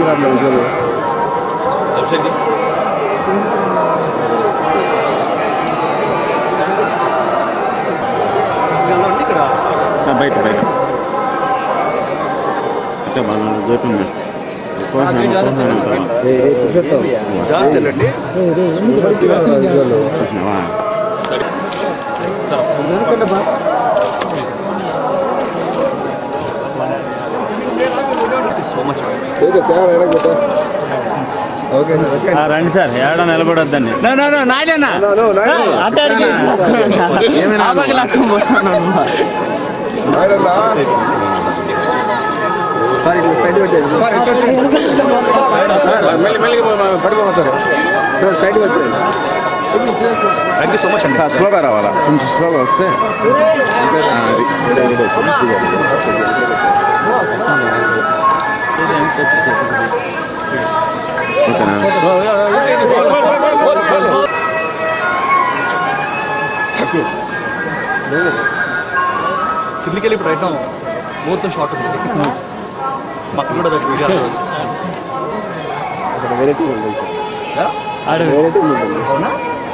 రావట్లేదు విజువల్ అభిషేక్ బయట బయట అంటే బాగా దూరం జాగ్రత్త వెళ్ళండి చూసినావా సో మచ్ రండి సార్ ఏడ నిలబడొద్దండి మెల్లి మెల్లిగా పడిపోతారు థ్యాంక్ యూ సో మచ్ అండి స్లోగా రావాలా కొంచెం స్లోగా వస్తే ఆ, అది ఓకేనా కిందికి వెళ్ళి ఇప్పుడు రైట్ ముహూర్తం షార్ట్ ఉంది మాకు కూడా దగ్గర వీడియో వచ్చి అవునా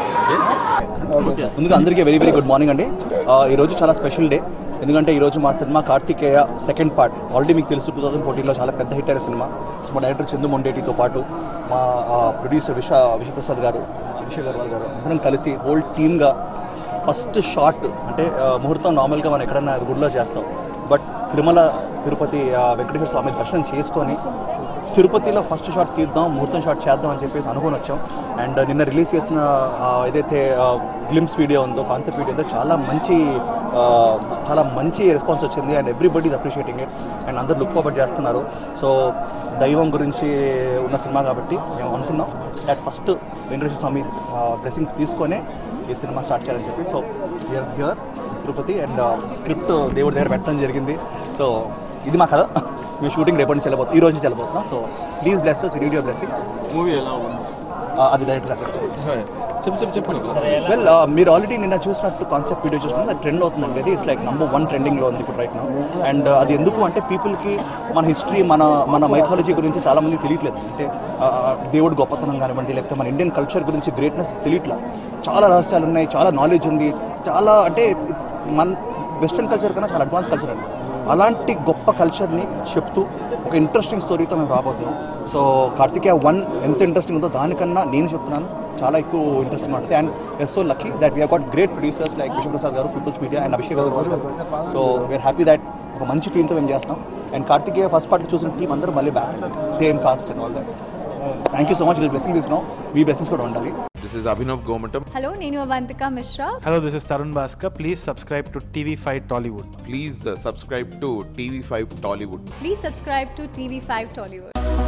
ముందుగా అందరికీ వెరీ వెరీ గుడ్ మార్నింగ్ అండి ఆ, ఈరోజు చాలా స్పెషల్ డే ఎందుకంటే ఈరోజు మా cinema Karthikeya second part already మీకు తెలుసు టూ థౌసండ్ ఫోర్టీన్లో చాలా పెద్ద హిట్ అయిన సినిమా సో మా డైరెక్టర్ చందు మొండేటితో పాటు మా ప్రొడ్యూసర్ విశ్వ విశ్వప్రసాద్ గారు విశ్వ గర్వాల్ గారు అందరం కలిసి హోల్ టీమ్గా ఫస్ట్ షాట్ అంటే ఆ, ముహూర్తం నార్మల్గా మనం ఎక్కడైనా గుడిలో చేస్తాం బట్ తిరుమల తిరుపతి ఆ, వెంకటేశ్వర స్వామి దర్శనం చేసుకొని తిరుపతిలో ఫస్ట్ షాట్ తీద్దాం ముహూర్తం షాట్ చేద్దాం అని చెప్పేసి అనుకుని వచ్చాం అండ్ నిన్న రిలీజ్ చేసిన ఆ, ఏదైతే గ్లిమ్స్ వీడియో ఉందో కాన్సెప్ట్ వీడియో ఉందో చాలా మంచి ఆ, చాలా మంచి రెస్పాన్స్ వచ్చింది and everybody is appreciating it and అందరు లుక్ ఫార్వర్డ్ చేస్తున్నారు సో దైవం గురించి ఉన్న సినిమా కాబట్టి మేము అనుకున్నాం that first Venkateswara Swamy blessings తీసుకొనే ఈ సినిమా స్టార్ట్ చేయాలని చెప్పి so here here Tirupati and script దేవుడి దగ్గర పెట్టడం జరిగింది సో ఇది మా కథ మేము షూటింగ్ రేపటి నుంచి వెళ్ళబోతున్నాం ఈ రోజు నుంచి వెళ్ళబోతున్నాం so please blesses we need your blessings movie ఎలా ఉంది అది డైరెక్ట్గా చెప్పండి చెప్పు చెప్పు చెప్పండి వెల్ మీరు ఆల్రెడీ నిన్న చూసినట్టు కాన్సెప్ట్ వీడియో చూసినప్పుడు అది ట్రెండ్ అవుతుందండి అది ఇట్స్ లైక్ నంబర్ వన్ ట్రెండింగ్లో ఉంది ఇప్పుడు రైట్ నౌ అండ్ అది ఎందుకు అంటే పీపుల్కి మన హిస్టరీ మన మన మైథాలజీ గురించి చాలామంది తెలియట్లేదు అంటే ఆ, దేవుడు గొప్పతనం కానివ్వండి లేకపోతే మన ఇండియన్ కల్చర్ గురించి గ్రేట్నెస్ తెలియట్లా చాలా రహస్యాలు ఉన్నాయి చాలా నాలెడ్జ్ ఉంది చాలా అంటే ఇట్స్ ఇట్స్ మన వెస్ట్రన్ కల్చర్ కన్నా చాలా అడ్వాన్స్ కల్చర్ అండి అలాంటి గొప్ప కల్చర్ని చెప్తూ ఒక ఇంట్రెస్టింగ్ స్టోరీతో మేము రాబోతున్నాం సో కార్తికేయ వన్ ఎంత ఇంట్రెస్టింగ్ ఉందో దానికన్నా నేను చెప్తున్నాను చాలా ఎక్కువ ఇంట్రెస్టింగ్ ఉంటుంది and yes so lucky that we are got great producers like Vishwaprasad garu People's media and Abhishek గారు సో వీఆర్ హ్యాపీ దట్ ఒక మంచి టీంతో మేము చేస్తాం అండ్ కార్తికేయ ఫస్ట్ పార్ట్ చూసిన టీం అందరూ మళ్ళీ back same cast and all that thank you so much blessings తీసుకున్నాం మీ బ్లెస్సింగ్స్ కూడా ఉండాలి This is Abhinav Gomatam. Hello నేను Avantika Mishra Hello, this is Tarun Bhaskar. Please subscribe to TV5 Tollywood. Please uh, subscribe to TV5 Tollywood. Please subscribe to TV five Tollywood